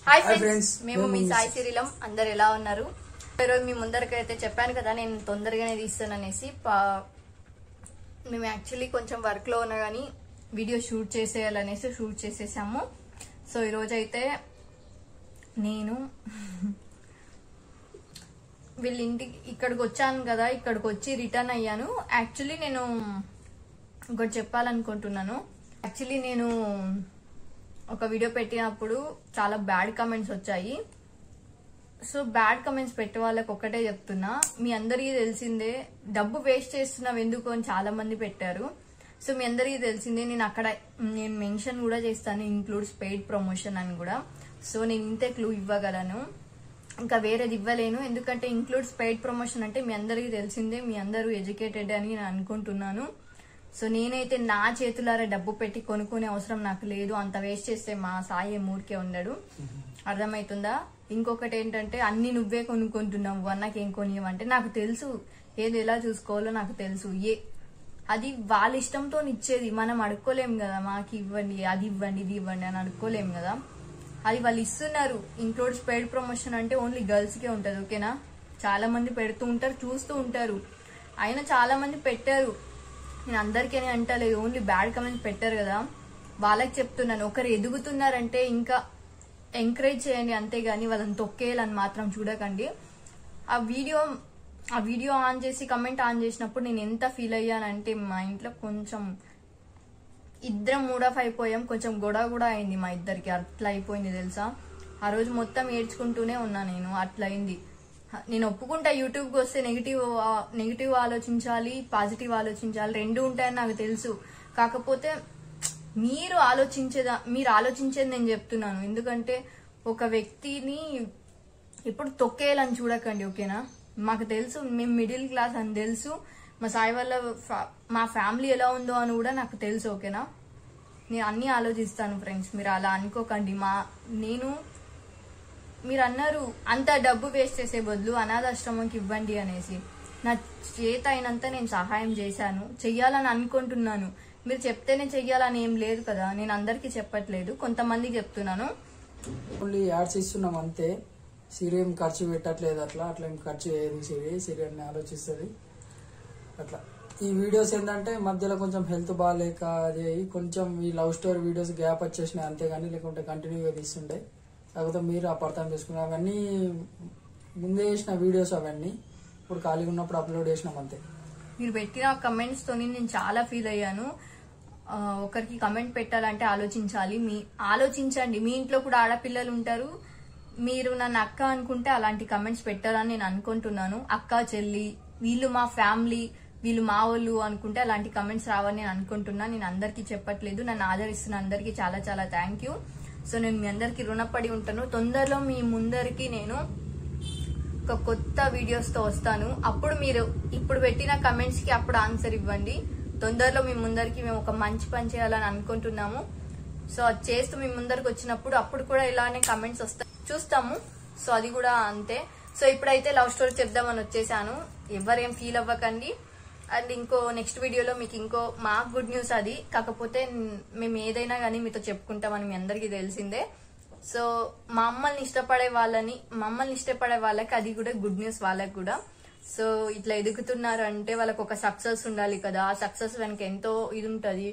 hi Hi friends friends, మేము మీ మేము సాయి సిరిలం అందరు ఎలా ఉన్నారు ఈరోజు మీ ముందరకైతే చెప్పాను కదా నేను తొందరగానే తీస్తాననేసి పా- మేము యాక్చువల్లీ కొంచెం వర్క్ లో ఉన్నా కానీ వీడియో షూట్ చేసేయాలనేసి షూట్ చేసేసాము సో ఈరోజు అయితే నేను వీళ్ళ ఇంటికి ఇక్కడికి వచ్చాను కదా ఇక్కడికి వచ్చి రిటర్న్ అయ్యాను యాక్చువల్లీ నేను ఒకటి చెప్పాలనుకుంటున్నాను యాక్చువల్లీ నేను ఒక వీడియో పెట్టినప్పుడు చాలా బ్యాడ్ కమెంట్స్ వచ్చాయి సో బ్యాడ్ కమెంట్స్ పెట్టే వాళ్ళకి ఒక్కటే చెప్తున్నా మీ అందరికీ తెలిసిందే డబ్బు వేస్ట్ చేస్తున్నావు ఎందుకు అని చాలా మంది పెట్టారు సో మీ అందరికీ తెలిసిందే నేను అక్కడ నేను మెన్షన్ కూడా చేస్తాను ఇంక్లూడ్స్ పెయిడ్ ప్రమోషన్ అని కూడా సో నేను ఇంతే క్లూ ఇవ్వగలను ఇంకా వేరేది ఇవ్వలేను ఎందుకంటే ఇంక్లూడ్స్ పెయిడ్ ప్రమోషన్ అంటే మీ అందరికీ తెలిసిందే మీ అందరూ ఎడ్యుకేటెడ్ అని నేను అనుకుంటున్నాను సో నేనైతే నా చేతులారా డబ్బు పెట్టి కొనుక్కునే అవసరం నాకు లేదు అంత వేస్ట్ చేస్తే మా సాయి ఊరికే ఉండడు అర్థమవుతుందా ఇంకొకటి ఏంటంటే అన్ని నువ్వే కొనుక్కుంటున్నావు అన్నకి ఏం కొనియమంటే నాకు తెలుసు ఏది ఎలా చూసుకోవాలో నాకు తెలుసు ఏ అది వాళ్ళ ఇష్టంతో ఇచ్చేది మనం అడుక్కోలేం కదా మాకు ఇవ్వండి అది ఇవ్వండి ఇది ఇవ్వండి అని అడుక్కోలేం కదా అది వాళ్ళు ఇస్తున్నారు ఇంక్లూడ్స్ పెయిడ్ ప్రమోషన్ అంటే ఓన్లీ గర్ల్స్ కే ఉంటది ఓకేనా చాలా మంది పెడుతూ ఉంటారు చూస్తూ ఉంటారు అయినా చాలా మంది పెట్టారు నేను అందరికీ అని అంటలేదు ఓన్లీ బ్యాడ్ కమెంట్స్ పెట్టారు కదా వాళ్ళకి చెప్తున్నాను ఒకరు ఎదుగుతున్నారంటే ఇంకా ఎంకరేజ్ చేయండి అంతేగాని వాళ్ళని తొక్కేయాలని మాత్రం చూడకండి ఆ వీడియో ఆ వీడియో ఆన్ చేసి కమెంట్ ఆన్ చేసినప్పుడు నేను ఎంత ఫీల్ అయ్యానంటే మా ఇంట్లో కొంచెం ఇద్దరం మూడ్ ఆఫ్ అయిపోయాం కొంచెం గొడవ కూడా అయింది మా ఇద్దరికి అట్లా అయిపోయింది తెలుసా ఆ రోజు మొత్తం ఏడ్చుకుంటూనే ఉన్నా నేను అట్లా అయింది నేను ఒప్పుకుంటా యూట్యూబ్కి వస్తే నెగిటివ్ నెగిటివ్ ఆలోచించాలి పాజిటివ్ ఆలోచించాలి రెండు ఉంటాయని నాకు తెలుసు కాకపోతే మీరు ఆలోచించేదా మీరు ఆలోచించేది నేను చెప్తున్నాను ఎందుకంటే ఒక వ్యక్తిని ఇప్పుడు తొక్కేయాలని చూడకండి ఓకేనా మాకు తెలుసు మేము మిడిల్ క్లాస్ అని తెలుసు మా సాయి వల్ల ఫా- మా ఫ్యామిలీ ఎలా ఉందో అని కూడా నాకు తెలుసు ఓకేనా నేను అన్ని ఆలోచిస్తాను ఫ్రెండ్స్ మీరు అలా అనుకోకండి మా నేను మీరు అన్నారు అంత డబ్బు వేస్ట్ చేసే బదులు అనాథాశ్రమంకి ఇవ్వండి అనేసి నా చేత అయినంత నేను సహాయం చేశాను చెయ్యాలని అనుకుంటున్నాను మీరు చెప్తేనే చెయ్యాలని ఏం లేదు కదా నేను అందరికీ చెప్పట్లేదు కొంతమందికి చెప్తున్నాను ఓన్లీ యాడ్స్ ఇస్తున్నాం అంతే సిరి ఏం ఖర్చు పెట్టట్లేదు అట్లా అట్లా ఏం ఖర్చు చేయదు సిరి సిరి అని ఆలోచిస్తుంది అట్లా ఈ వీడియోస్ ఏంటంటే మధ్యలో కొంచెం హెల్త్ బాగాలేక అది అయ్యి కొంచెం ఈ లవ్ స్టోరీ వీడియోస్ గ్యాప్ వచ్చేసినాయి అంతేగాని లేకుంటే కంటిన్యూగా తీస్తుండే కాకపోతే మీరు అపార్థం చేసుకున్నారు అవన్నీ ముందే చేసిన వీడియోస్ అవన్నీ ఇప్పుడు ఖాళీగా ఉన్నప్పుడు అప్లోడ్ చేసినాం అంతే మీరు పెట్టిన కమెంట్స్ తోని నేను చాలా ఫీల్ అయ్యాను ఆ, ఒకరికి కమెంట్ పెట్టాలంటే ఆలోచించాలి మీ ఆలోచించండి మీ ఇంట్లో కూడా ఆడపిల్లలు ఉంటారు మీరు నన్ను అక్క అనుకుంటే అలాంటి కమెంట్స్ పెట్టాలని నేను అనుకుంటున్నాను అక్క చెల్లి వీళ్ళు మా ఫ్యామిలీ వీళ్ళు మా వాళ్ళు అనుకుంటే అలాంటి కమెంట్స్ రావని నేను అనుకుంటున్నా నేను అందరికీ చెప్పట్లేదు నన్ను ఆదరిస్తున్న అందరికీ చాలా చాలా థ్యాంక్ యూ సో నేను మీ అందరికీ రుణపడి ఉంటాను తొందరలో మీ ముందరికి నేను ఒక కొత్త వీడియోస్ తో వస్తాను అప్పుడు మీరు ఇప్పుడు పెట్టిన కమెంట్స్ కి అప్పుడు ఆన్సర్ ఇవ్వండి తొందరలో మీ ముందరికి మేము ఒక మంచి పని చేయాలని అనుకుంటున్నాము సో అది చేస్తూ మీ ముందరికి వచ్చినప్పుడు అప్పుడు కూడా ఇలానే కమెంట్స్ వస్తాయి చూస్తాము సో అది కూడా అంతే సో ఇప్పుడైతే లవ్ స్టోరీ చెప్దామని వచ్చేసాను ఎవరేం ఫీల్ అవ్వకండి అండ్ ఇంకో నెక్స్ట్ వీడియోలో మీకు ఇంకో మా గుడ్ న్యూస్ అది కాకపోతే మేము ఏదైనా కానీ మీతో చెప్పుకుంటామని మీ అందరికీ తెలిసిందే సో మమ్మల్ని ఇష్టపడే వాళ్ళని మమ్మల్ని ఇష్టపడే వాళ్ళకి అది కూడా గుడ్ న్యూస్ వాళ్ళకి కూడా సో ఇట్లా ఎదుగుతున్నారు అంటే వాళ్ళకి ఒక సక్సెస్ ఉండాలి కదా ఆ సక్సెస్ వెనక ఎంతో ఇది ఉంటది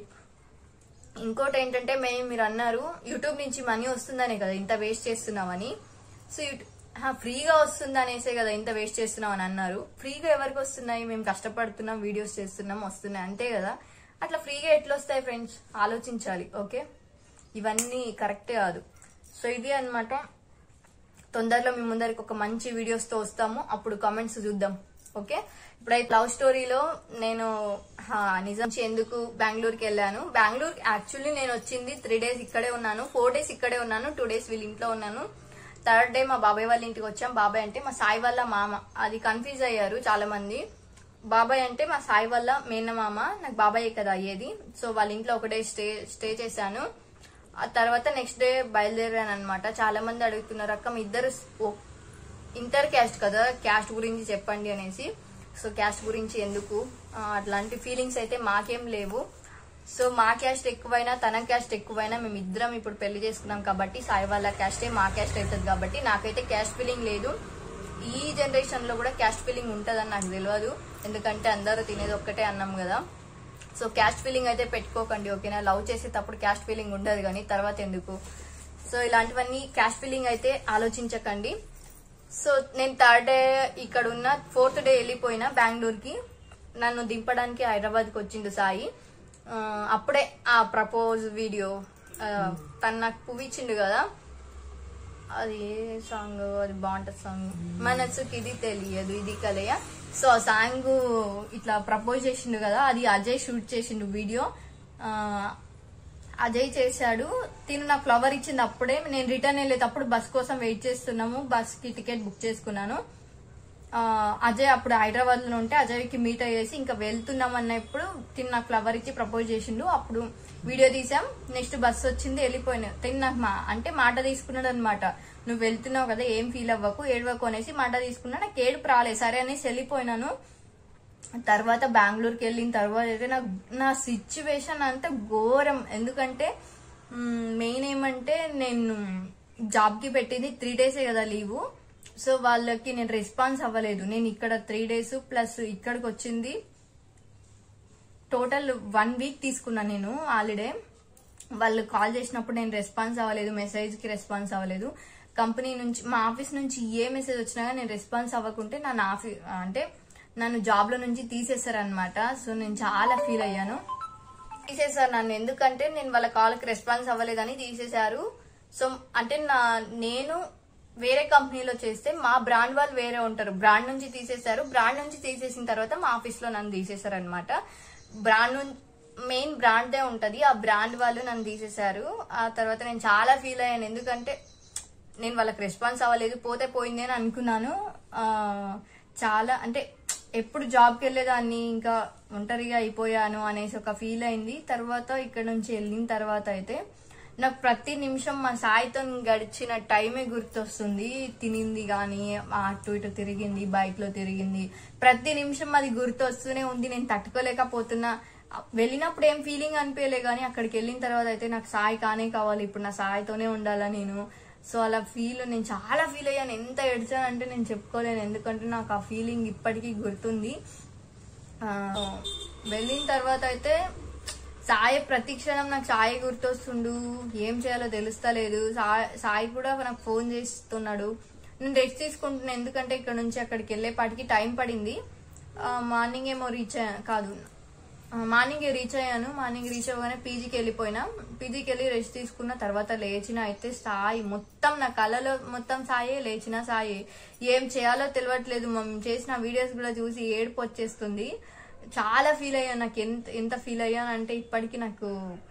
ఇంకోటి ఏంటంటే మేము మీరు అన్నారు యూట్యూబ్ నుంచి మనీ వస్తుందనే కదా ఇంత వేస్ట్ చేస్తున్నామని సో యూట్యూ- హా, ఫ్రీగా వస్తుంది అనేసే కదా ఇంత వేస్ట్ చేస్తున్నాం అని అన్నారు ఫ్రీగా ఎవరికి వస్తున్నాయి మేము కష్టపడుతున్నాం వీడియోస్ చేస్తున్నాం వస్తున్నాయి అంతే కదా అట్లా ఫ్రీగా ఎట్లా వస్తాయి ఫ్రెండ్స్ ఆలోచించాలి ఓకే ఇవన్నీ కరెక్టే కాదు సో ఇది అన్నమాట తొందరలో మీ ముందరికి ఒక మంచి వీడియోస్ తో వస్తాము అప్పుడు కామెంట్స్ చూద్దాం ఓకే ఇప్పుడైతే లవ్ స్టోరీలో నేను హా, నిజం నుంచి ఎందుకు బెంగళూరుకి వెళ్ళాను బెంగళూరు యాక్చువల్లీ నేను వచ్చింది త్రీ డేస్ ఇక్కడే ఉన్నాను ఫోర్ డేస్ ఇక్కడే ఉన్నాను టూ డేస్ వీళ్ళ ఇంట్లో ఉన్నాను థర్డ్ డే మా బాబాయ్ వాళ్ళ ఇంటికి వచ్చాం బాబాయ్ అంటే మా సాయి వాళ్ళ మామ అది కన్ఫ్యూజ్ అయ్యారు చాలా మంది బాబాయ్ అంటే మా సాయి వాళ్ళ మేనమామ నాకు బాబాయ్ కదా అయ్యేది సో వాళ్ళ ఇంట్లో ఒక డే స్టే స్టే చేశాను ఆ తర్వాత నెక్స్ట్ డే బయలుదేరాను అనమాట చాలా మంది అడుగుతున్నారు అక్క మీ ఇద్దరు ఓ- ఇంటర్ క్యాస్ట్ కదా క్యాస్ట్ గురించి చెప్పండి అనేసి సో క్యాస్ట్ గురించి ఎందుకు ఆ, అట్లాంటి ఫీలింగ్స్ అయితే మాకేం లేవు సో మా క్యాస్ట్ ఎక్కువైనా తన క్యాస్ట్ ఎక్కువైనా మేము ఇద్దరం ఇప్పుడు పెళ్లి చేసుకున్నాం కాబట్టి సాయి వాళ్ళ క్యాస్టే మా క్యాస్ట్ అవుతుంది కాబట్టి నాకైతే క్యాస్ట్ ఫీలింగ్ లేదు ఈ జనరేషన్ లో కూడా క్యాస్ట్ ఫీలింగ్ ఉంటుందని నాకు తెలియదు ఎందుకంటే అందరూ తినేది ఒక్కటే అన్నాం కదా సో క్యాస్ట్ ఫీలింగ్ అయితే పెట్టుకోకండి ఓకేనా లవ్ చేసేటప్పుడు క్యాస్ట్ ఫీలింగ్ ఉండదు కానీ తర్వాత ఎందుకు సో ఇలాంటివన్నీ క్యాస్ట్ ఫీలింగ్ అయితే ఆలోచించకండి సో నేను థర్డ్ డే ఇక్కడ ఉన్న ఫోర్త్ డే వెళ్ళిపోయినా బెంగళూరుకి నన్ను దింపడానికి హైదరాబాద్కి వచ్చిండు సాయి ఆ, అప్పుడే ఆ ప్రపోజ్ వీడియో ఆ, తను నాకు పువ్వు ఇచ్చిండు కదా అది ఏ సాంగ్ అది బాగుంటుంది సాంగ్ మనసుకి ఇది తెలియదు ఇది కలయ సో ఆ సాంగ్ ఇట్లా ప్రపోజ్ చేసిండు కదా అది అజయ్ షూట్ చేసిండు వీడియో ఆ, అజయ్ చేశాడు తిను నాకు ఫ్లవర్ ఇచ్చింది అప్పుడే నేను రిటర్న్ వెళ్ళేటప్పుడు బస్ కోసం వెయిట్ చేస్తున్నాము బస్ కి టికెట్ బుక్ చేసుకున్నాను ఆ, అజయ్ అప్పుడు హైదరాబాద్ లో ఉంటే అజయ్కి మీట్ అయ్యేసి ఇంకా వెళ్తున్నాం అన్నప్పుడు తిను నాకు ఫ్లవర్ ఇచ్చి ప్రపోజ్ చేసిండు అప్పుడు వీడియో తీసాం నెక్స్ట్ బస్ వచ్చింది వెళ్ళిపోయినా తిను నాకు మా అంటే మాట తీసుకున్నాడు అనమాట నువ్వు వెళ్తున్నావు కదా ఏం ఫీల్ అవ్వకు ఏడవకు అనేసి మాట తీసుకున్నా నాకు ఏడుపు రాలేదు సరే అనేసి వెళ్ళిపోయినాను తర్వాత బెంగళూరుకి వెళ్ళిన తర్వాత అయితే నాకు నా సిచ్యువేషన్ అంతా ఘోరం ఎందుకంటే మెయిన్ ఏమంటే నేను జాబ్కి పెట్టింది త్రీ డేసే కదా లీవు సో వాళ్ళకి నేను రెస్పాన్స్ అవ్వలేదు నేను ఇక్కడ త్రీ డేస్ ప్లస్ ఇక్కడికి వచ్చింది టోటల్ వన్ వీక్ తీసుకున్నాను నేను హాలిడే వాళ్ళు కాల్ చేసినప్పుడు నేను రెస్పాన్స్ అవ్వలేదు మెసేజ్ కి రెస్పాన్స్ అవ్వలేదు కంపెనీ నుంచి మా ఆఫీస్ నుంచి ఏ మెసేజ్ వచ్చినా కానీ నేను రెస్పాన్స్ అవ్వకుంటే నన్ను ఆఫీ అంటే నన్ను జాబ్ లో నుంచి తీసేశారనమాట సో నేను చాలా ఫీల్ అయ్యాను తీసేశారు నన్ను ఎందుకంటే నేను వాళ్ళ కాల్కి రెస్పాన్స్ అవ్వలేదని తీసేశారు సో అంటే నా నేను వేరే కంపెనీలో చేస్తే మా బ్రాండ్ వాళ్ళు వేరే ఉంటారు బ్రాండ్ నుంచి తీసేశారు బ్రాండ్ నుంచి తీసేసిన తర్వాత మా ఆఫీస్ లో నన్ను తీసేశారు అనమాట బ్రాండ్ మెయిన్ బ్రాండ్దే ఉంటది ఆ బ్రాండ్ వాళ్ళు నన్ను తీసేశారు ఆ తర్వాత నేను చాలా ఫీల్ అయ్యాను ఎందుకంటే నేను వాళ్ళకి రెస్పాన్స్ అవ్వలేదు పోతే పోయింది అని అనుకున్నాను ఆ, చాలా అంటే ఎప్పుడు జాబ్కి వెళ్ళేదాన్ని ఇంకా ఒంటరిగా అయిపోయాను అనేసి ఒక ఫీల్ అయింది తర్వాత ఇక్కడ నుంచి వెళ్ళిన తర్వాత అయితే నాకు ప్రతి నిమిషం మా సాయితో గడిచిన టైమే గుర్తొస్తుంది తినింది కానీ అటు ఇటు తిరిగింది బైక్ లో తిరిగింది ప్రతి నిమిషం అది గుర్తొస్తూనే ఉంది నేను తట్టుకోలేకపోతున్నా వెళ్ళినప్పుడు ఏం ఫీలింగ్ అనిపించలే కానీ అక్కడికి వెళ్ళిన తర్వాత అయితే నాకు సాయి కానే కావాలి ఇప్పుడు నా సాయితోనే ఉండాలా నేను సో అలా ఫీల్ నేను చాలా ఫీల్ అయ్యాను ఎంత ఏడ్చానంటే నేను చెప్పుకోలేను ఎందుకంటే నాకు ఆ ఫీలింగ్ ఇప్పటికీ గుర్తుంది ఆ, వెళ్ళిన తర్వాత అయితే సాయి ప్రతి క్షణం నాకు సాయి గుర్తొస్తుండు ఏం చేయాలో తెలుస్తలేదు సాయి సాయి కూడా నాకు ఫోన్ చేస్తున్నాడు నేను రెస్ట్ తీసుకుంటున్నాను ఎందుకంటే ఇక్కడ నుంచి అక్కడికి వెళ్ళేపాటికి టైం పడింది ఆ, మార్నింగ్ ఏమో రీచ్ అయ్యా కాదు ఆ, మార్నింగ్ రీచ్ అయ్యాను మార్నింగ్ రీచ్ అవ్వగానే పీజీకి వెళ్ళిపోయినా పీజీకి వెళ్ళి రెస్ట్ తీసుకున్న తర్వాత లేచిన అయితే సాయి మొత్తం నా కళ్ళలో మొత్తం సాయే లేచిన సాయి ఏం చేయాలో తెలియట్లేదు మేము చేసిన వీడియోస్ కూడా చూసి ఏడుపు వచ్చేస్తుంది చాలా ఫీల్ అయ్యాను నాకు ఎంత ఎంత ఫీల్ అయ్యాను అంటే ఇప్పటికీ నాకు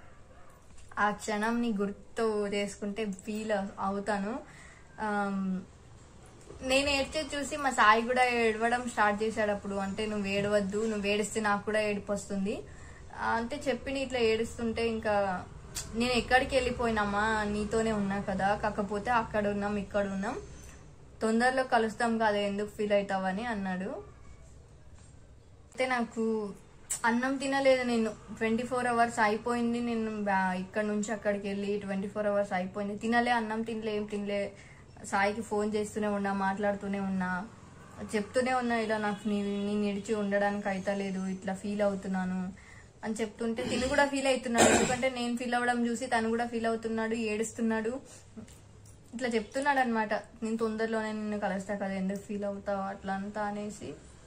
ఆ క్షణంని గుర్తు చేసుకుంటే ఫీల్ అవుతాను ఆమ్, నేను ఏడ్చేది చూసి మా సాయి కూడా ఏడవడం స్టార్ట్ చేశాడు అప్పుడు అంటే నువ్వు ఏడవద్దు నువ్వు ఏడిస్తే నాకు కూడా ఏడుపు వస్తుంది ఆ, అంటే చెప్పి ఇట్లా ఏడుస్తుంటే ఇంకా నేను ఎక్కడికి వెళ్ళిపోయినామా నీతోనే ఉన్నా కదా కాకపోతే అక్కడ ఉన్నాం ఇక్కడ ఉన్నాం తొందరలో కలుస్తాం కదా ఎందుకు ఫీల్ అవుతావని అన్నాడు అయితే నాకు అన్నం తినలేదు నేను ట్వంటీ ఫోర్ అవర్స్ అయిపోయింది నేను బ్యా- ఇక్కడ నుంచి అక్కడికి వెళ్ళి ట్వంటీ ఫోర్ అవర్స్ అయిపోయింది తినలే అన్నం తినలే ఏం తినలే సాయికి ఫోన్ చేస్తూనే ఉన్నా మాట్లాడుతూనే ఉన్నా చెప్తూనే ఉన్నా ఇలా నాకు నీ నీ నిడిచి ఉండడానికి అయితలేదు ఇట్లా ఫీల్ అవుతున్నాను అని చెప్తుంటే తిను కూడా ఫీల్ అవుతున్నాడు ఎందుకంటే నేను ఫీల్ అవ్వడం చూసి తను కూడా ఫీల్ అవుతున్నాడు ఏడుస్తున్నాడు ఇట్లా చెప్తున్నాడు అనమాట నేను తొందరలోనే నిన్ను కలుస్తా కదా ఎందుకు ఫీల్ అవుతావు అట్లా అంతా అనేసి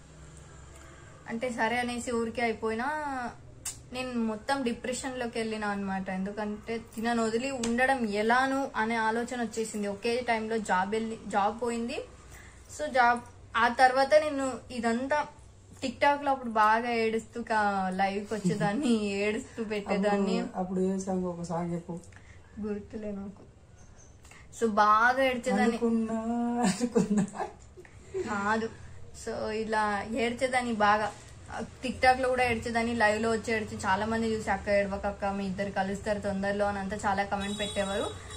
అంటే సరే అనేసి ఊరికే అయిపోయినా నేను మొత్తం డిప్రెషన్ లోకి వెళ్ళినా అనమాట ఎందుకంటే తినను వదిలి ఉండడం ఎలాను అనే ఆలోచన వచ్చేసింది ఒకే టైంలో జాబ్ వెళ్ళి జాబ్ పోయింది సో జాబ్ ఆ తర్వాత నేను ఇదంతా టిక్ టాక్ లో అప్పుడు బాగా ఏడుస్తూ లైవ్ కి వచ్చేదాన్ని ఏడుస్తూ పెట్టేదాన్ని అప్పుడు- అప్పుడు ఏ సాంగ్ ఒక సాంగ్ చెప్పు గుర్తులే నాకు సో బాగా ఏడ్చేదాన్ని అనుకున్నా అనుకున్నా కాదు సో ఇలా ఏడ్చేదాన్ని బాగా టిక్ టాక్ లో కూడా ఏడ్చేదాన్ని లైవ్ లో వచ్చి ఏడ్చి చాలా మంది చూసి అక్క ఏడవక అక్క మీ ఇద్దరు కలుస్తారు తొందరలో అని అంతా చాలా కమెంట్ పెట్టేవారు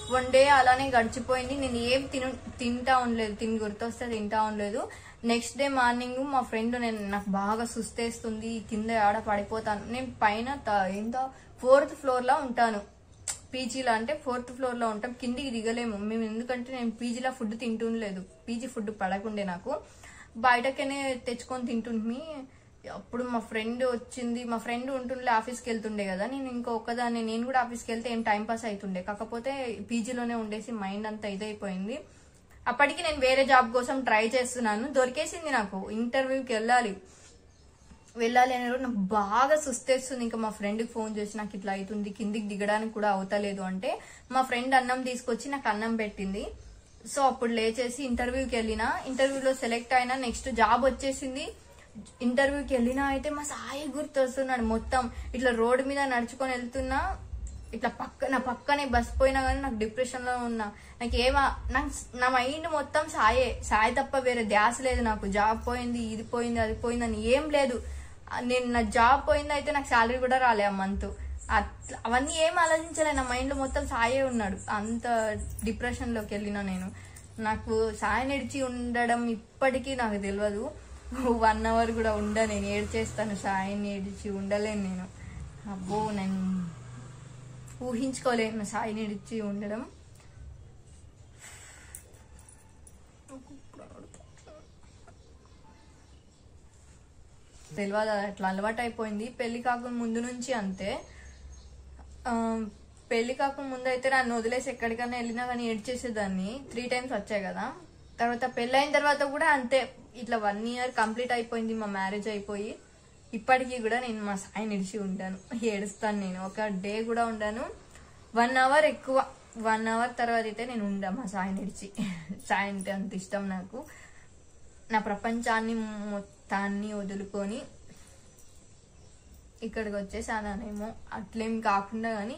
వన్ డే అలానే గడిచిపోయింది నేను ఏం తిను తింటా ఉండలేదు తిని గుర్తొస్తే తింటా ఉండలేదు నెక్స్ట్ డే మార్నింగ్ మా ఫ్రెండ్ నేను నాకు బాగా సుస్తేస్తుంది కింద ఆడ పడిపోతాను నేను పైన త- ఏందో ఫోర్త్ ఫ్లోర్ లో ఉంటాను పీజీలో అంటే ఫోర్త్ ఫ్లోర్ లో ఉంటాం కిందికి దిగలేము మేము ఎందుకంటే నేను పీజీలో ఫుడ్ తింటుండలేదు పీజీ ఫుడ్ పడకుండే నాకు బయటకనే తెచ్చుకొని తింటుంది అప్పుడు మా ఫ్రెండ్ వచ్చింది మా ఫ్రెండ్ ఉంటుండే ఆఫీస్కి వెళ్తుండే కదా నేను ఇంకో ఒక్కదాన్ని నేను కూడా ఆఫీస్కి వెళ్తే ఏం టైం పాస్ అవుతుండే కాకపోతే పీజీలోనే ఉండేసి మైండ్ అంతా ఇదైపోయింది అప్పటికి నేను వేరే జాబ్ కోసం ట్రై చేస్తున్నాను దొరికేసింది నాకు ఇంటర్వ్యూకి వెళ్ళాలి వెళ్ళాలి అనే రోజు నాకు బాగా సుస్తేస్తుంది ఇంకా మా ఫ్రెండ్కి ఫోన్ చేసి నాకు ఇట్లా అవుతుంది కిందికి దిగడానికి కూడా అవుతలేదు అంటే మా ఫ్రెండ్ అన్నం తీసుకొచ్చి నాకు అన్నం పెట్టింది సో అప్పుడు లేచేసి ఇంటర్వ్యూకి వెళ్ళిన ఇంటర్వ్యూలో సెలెక్ట్ అయినా నెక్స్ట్ జాబ్ వచ్చేసింది ఇంటర్వ్యూకి వెళ్ళినా అయితే మా సాయి గుర్తొస్తున్నాడు మొత్తం ఇట్లా రోడ్డు మీద నడుచుకొని వెళ్తున్నా ఇట్లా పక్క నా పక్కనే బస్ పోయినా కానీ నాకు డిప్రెషన్ లో ఉన్నా నాకు ఏమా నాకు నా మైండ్ మొత్తం సాయే సాయి తప్ప వేరే ధ్యాస లేదు నాకు జాబ్ పోయింది ఇది పోయింది అది పోయింది అని ఏం లేదు ఆ, నేను నా జాబ్ పోయింది అయితే నాకు శాలరీ కూడా రాలే ఆ మంత్ అట్లా అవన్నీ ఏం ఆలోచించలే నా మైండ్ లో మొత్తం సాయే ఉన్నాడు అంత డిప్రెషన్ లోకి వెళ్ళినా నేను నాకు సాయి నడిచి ఉండడం ఇప్పటికీ నాకు తెలియదు వన్ అవర్ కూడా ఉండ నేను ఏడ్ చేస్తాను సాయిని ఏడిచి ఉండలేను నేను అబ్బో నేను ఊహించుకోలేను సాయి నిడిచి ఉండడం తెలియదు అది అట్లా అలవాటు అయిపోయింది పెళ్లి కాకుండా ముందు నుంచి అంతే ఆ, పెళ్లి కాకుండా ముందు అయితే నన్ను వదిలేసి ఎక్కడికైనా వెళ్ళినా కానీ ఏడ్ చేసేదాన్ని త్రీ టైమ్స్ వచ్చాయి కదా తర్వాత పెళ్ళైన తర్వాత కూడా అంతే ఇట్లా వన్ ఇయర్ కంప్లీట్ అయిపోయింది మా మ్యారేజ్ అయిపోయి ఇప్పటికీ కూడా నేను మా సాయి నిడిచి ఉంటాను ఏడుస్తాను నేను ఒక డే కూడా ఉండాను వన్ అవర్ ఎక్కువ వన్ అవర్ తర్వాత అయితే నేను ఉండా మా సాయి నిడిచి సాయి అంటే అంత ఇష్టం నాకు నా ప్రపంచాన్ని మొత్తాన్ని వదులుకొని ఇక్కడికి వచ్చేసానేమో అట్లేం కాకుండా కానీ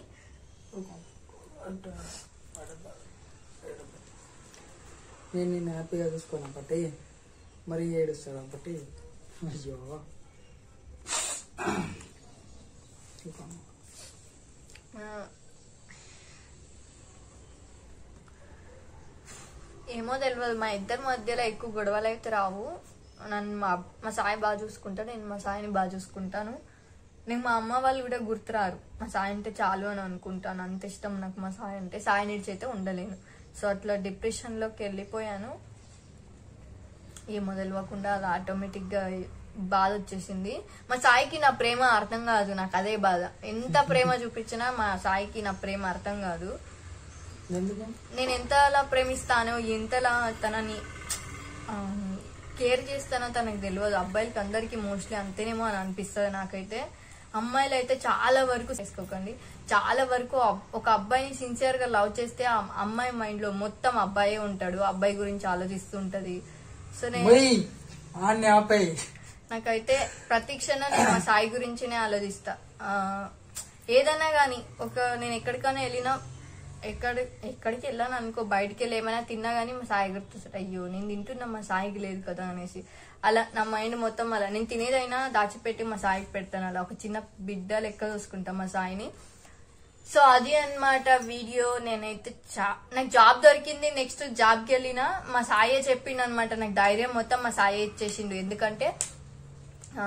నేను నిన్ను హ్యాపీగా చూసుకోను బట్టి మరి ఏడుస్తాడు బట్టి అయ్యో ఇంకా ఆ, ఏమో తెలియదు మా ఇద్దరి మధ్యలో ఎక్కువ గొడవలు అయితే రావు నన్ను మా మా సాయి బాగా చూసుకుంటా నేను మా సాయిని బాగా చూసుకుంటాను నేను మా అమ్మ వాళ్ళు కూడా గుర్తురారు మా సాయి అంటే చాలు అని అనుకుంటాను అంత ఇష్టం నాకు మా సాయి అంటే సాయి నిడిచి అయితే ఉండలేను సో అట్లా డిప్రెషన్లోకి వెళ్ళిపోయాను ఏమో తెలియకుండా అది ఆటోమేటిక్ గా బాధ వచ్చేసింది మా సాయికి నా ప్రేమ అర్థం కాదు నాకు అదే బాధ ఎంత ప్రేమ చూపించినా మా సాయికి నా ప్రేమ అర్థం కాదు ఎందుకు నేను ఎంతలా ప్రేమిస్తానో ఎంతలా తనని కేర్ చేస్తానో తనకు తెలియదు అబ్బాయిలకి అందరికి మోస్ట్లీ అంతేనేమో అని అనిపిస్తుంది నాకైతే అమ్మాయిలు అయితే చాలా వరకు చేసుకోకండి చాలా వరకు అబ్- ఒక అబ్బాయిని సిన్సియర్ గా లవ్ చేస్తే ఆ అమ్మాయి మైండ్ లో మొత్తం అబ్బాయే ఉంటాడు అబ్బాయి గురించి ఆలోచిస్తూ ఉంటది సో నేను పోయి ఆన్ని ఆపై నాకైతే ప్రతి క్షణం నేను మా సాయి గురించినే ఆలోచిస్తా ఆ, ఏదైనా గానీ ఒక నేను ఎక్కడికైనా వెళ్ళినా ఎక్కడ ఎక్కడికి వెళ్ళాను అనుకో బయటికి వెళ్ళి ఏమైనా తిన్నా గానీ మా సాయి గుర్తొస్తాడు అయ్యో నేను తింటున్నా మా సాయికి లేదు కదా అనేసి అలా నా మైండ్ మొత్తం అలా నేను తినేదైనా దాచిపెట్టి మా సాయికి పెడతాను అలా ఒక చిన్న బిడ్డ లెక్క చూసుకుంటా మా సాయిని సో అది అన్నమాట వీడియో నేనైతే చా- నాకు జాబ్ దొరికింది నెక్స్ట్ జాబ్కి వెళ్ళినా మా సాయే చెప్పిండు అనమాట నాకు ధైర్యం మొత్తం మా సాయే ఇచ్చేసిండు ఎందుకంటే ఆ,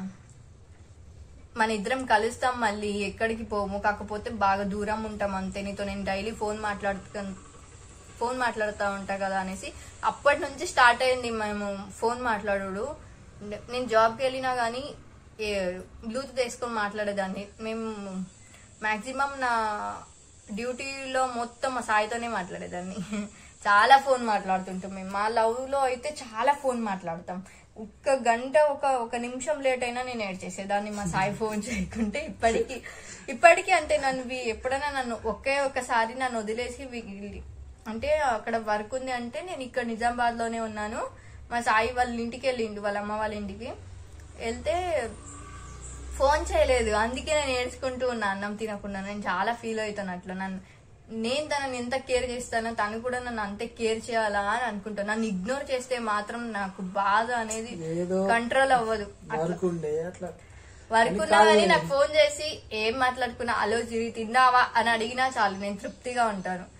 మన ఇద్దరం కలుస్తాం మళ్ళీ ఎక్కడికి పోము కాకపోతే బాగా దూరం ఉంటాం అంతే నీతో నేను డైలీ ఫోన్ మాట్లాడుతు ఫోన్ మాట్లాడుతూ ఉంటా కదా అనేసి అప్పటి నుంచి స్టార్ట్ అయింది మేము ఫోన్ మాట్లాడు నేను జాబ్కి వెళ్ళినా కానీ బ్లూటూత్ వేసుకొని మాట్లాడేదాన్ని మేము మాక్సిమం నా డ్యూటీలో మొత్తం మా సాయితోనే మాట్లాడేదాన్ని చాలా ఫోన్ మాట్లాడుతుంటాం మేము మా లవ్ లో అయితే చాలా ఫోన్ మాట్లాడతాం ఒక్క గంట ఒక ఒక నిమిషం లేట్ అయినా నేను ఏడ్ చేసేదాన్ని మా సాయి ఫోన్ చేయకుంటే ఇప్పటికి ఇప్పటికీ అంటే నన్ను వి- ఎప్పుడైనా నన్ను ఒకే ఒక్కసారి నన్ను వదిలేసి వి- అంటే అక్కడ వర్క్ ఉంది అంటే నేను ఇక్కడ నిజామాబాద్ లోనే ఉన్నాను మా సాయి వాళ్ళ ఇంటికి వెళ్ళిండు వాళ్ళ అమ్మ వాళ్ళ ఇంటికి వెళ్తే ఫోన్ చేయలేదు అందుకే నేను ఏడ్చుకుంటూ ఉన్నా అన్నం తినకుండా నేను చాలా ఫీల్ అవుతాను అట్లా నన్ను నేను తనని ఎంత కేర్ చేస్తానో తను కూడా నన్ను అంతే కేర్ చేయాలా అని అనుకుంటాను నన్ను ఇగ్నోర్ చేస్తే మాత్రం నాకు బాధ అనేది ఏదో కంట్రోల్ అవ్వదు వర్క్ ఉండే అట్లా వర్క్ ఉన్నా కానీ నాకు ఫోన్ చేసి ఏం మాట్లాడుకున్నా అలో జిరి తిందావా అని అడిగినా చాలు నేను తృప్తిగా ఉంటాను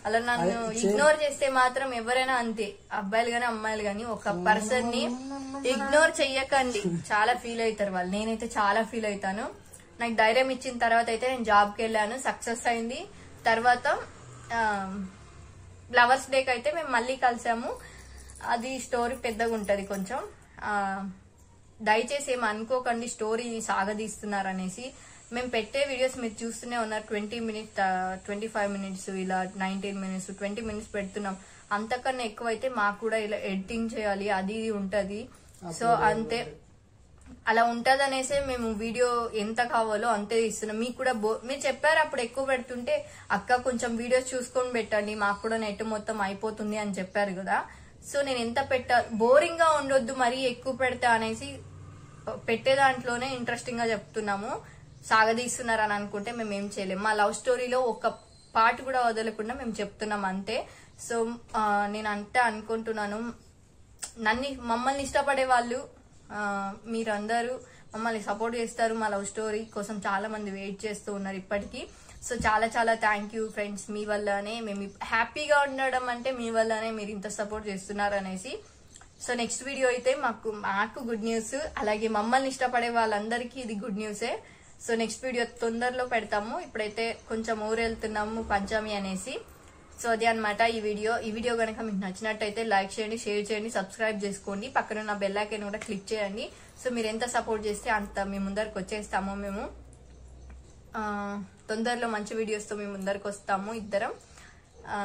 అలా నన్ను అదే, చే- ఇగ్నోర్ చేస్తే మాత్రం ఎవరైనా అంతే అబ్బాయిలు గానీ అమ్మాయిలు గానీ ఒక పర్సన్ ని ఇగ్నోర్ చెయ్యకండి చాలా ఫీల్ అవుతారు వాళ్ళు నేనైతే చాలా ఫీల్ అవుతాను నాకు ధైర్యం ఇచ్చిన తర్వాత అయితే నేను జాబ్ కి వెళ్ళాను సక్సెస్ అయింది తర్వాత ఫ్లవర్స్ డేకి అయితే మేము మళ్ళీ కలిసాము అది స్టోరీ పెద్దగా ఉంటది కొంచెం ఆ, దయచేసి ఏం అనుకోకండి స్టోరీని సాగదీస్తున్నారు అనేసి మేము పెట్టే వీడియోస్ మీరు చూస్తూనే ఉన్నారు twenty minutes twenty five minutes ఇలా నైన్టీన్ మినిట్స్ ట్వంటీ మినిట్స్ పెడుతున్నాం అంతకన్నా ఎక్కువ అయితే మాకు కూడా ఇలా ఎడిటింగ్ చేయాలి అది ఇది ఉంటది సో అంతే అలా ఉంటది అనేసి మేము వీడియో ఎంత కావాలో అంతే ఇస్తున్నాం మీకు కూడా బో మీరు చెప్పారు అప్పుడు ఎక్కువ పెడుతుంటే అక్క కొంచెం వీడియోస్ చూసుకొని పెట్టండి మాకు కూడా నెట్ మొత్తం అయిపోతుంది అని చెప్పారు కదా సో నేను ఎంత పెట్టా బోరింగ్ గా ఉండొద్దు మరీ ఎక్కువ పెడతా అనేసి పెట్టే దాంట్లోనే ఇంట్రెస్టింగ్ గా చెప్తున్నాము సాగదీస్తున్నారు అని అనుకుంటే మేము ఏం చేయలేము మా లవ్ స్టోరీలో ఒక పార్ట్ కూడా వదలకుండా మేము చెప్తున్నాం అంతే సో ఆ, నేను అంతే అనుకుంటున్నాను నన్ను మమ్మల్ని ఇష్టపడే వాళ్ళు ఆ, మీరందరూ మమ్మల్ని సపోర్ట్ చేస్తారు మా లవ్ స్టోరీ కోసం చాలా మంది వెయిట్ చేస్తూ ఉన్నారు ఇప్పటికీ సో చాలా చాలా థ్యాంక్ యూ ఫ్రెండ్స్ మీ వల్లనే మేము ఇప్- హ్యాపీగా ఉండడం అంటే మీ వల్లనే మీరు ఇంత సపోర్ట్ చేస్తున్నారు అనేసి సో నెక్స్ట్ వీడియో అయితే మాకు మాకు గుడ్ న్యూస్ అలాగే మమ్మల్ని ఇష్టపడే వాళ్ళందరికీ ఇది గుడ్ న్యూసే సో నెక్స్ట్ వీడియో తొందరలో పెడతాము ఇప్పుడైతే కొంచెం ఊరెళ్తున్నాము పంచమి అనేసి సో అదే అన్నమాట ఈ వీడియో ఈ వీడియో కనుక మీకు నచ్చినట్టయితే లైక్ చేయండి షేర్ చేయండి సబ్స్క్రైబ్ చేసుకోండి పక్కన ఉన్న బెల్ ఐకాన్ కూడా క్లిక్ చేయండి సో మీరు ఎంత సపోర్ట్ చేస్తే అంత మీ ముందరికి వచ్చేస్తాము మేము ఆ, తొందరలో మంచి వీడియోస్తో మేము ముందరికి వస్తాము ఇద్దరం ఆ,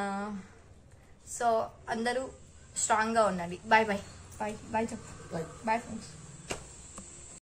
సో అందరూ స్ట్రాంగ్గా ఉండండి బాయ్ బాయ్ బాయ్ బాయ్ చెప్పు లైక్ బాయ్ ఫ్రెండ్స్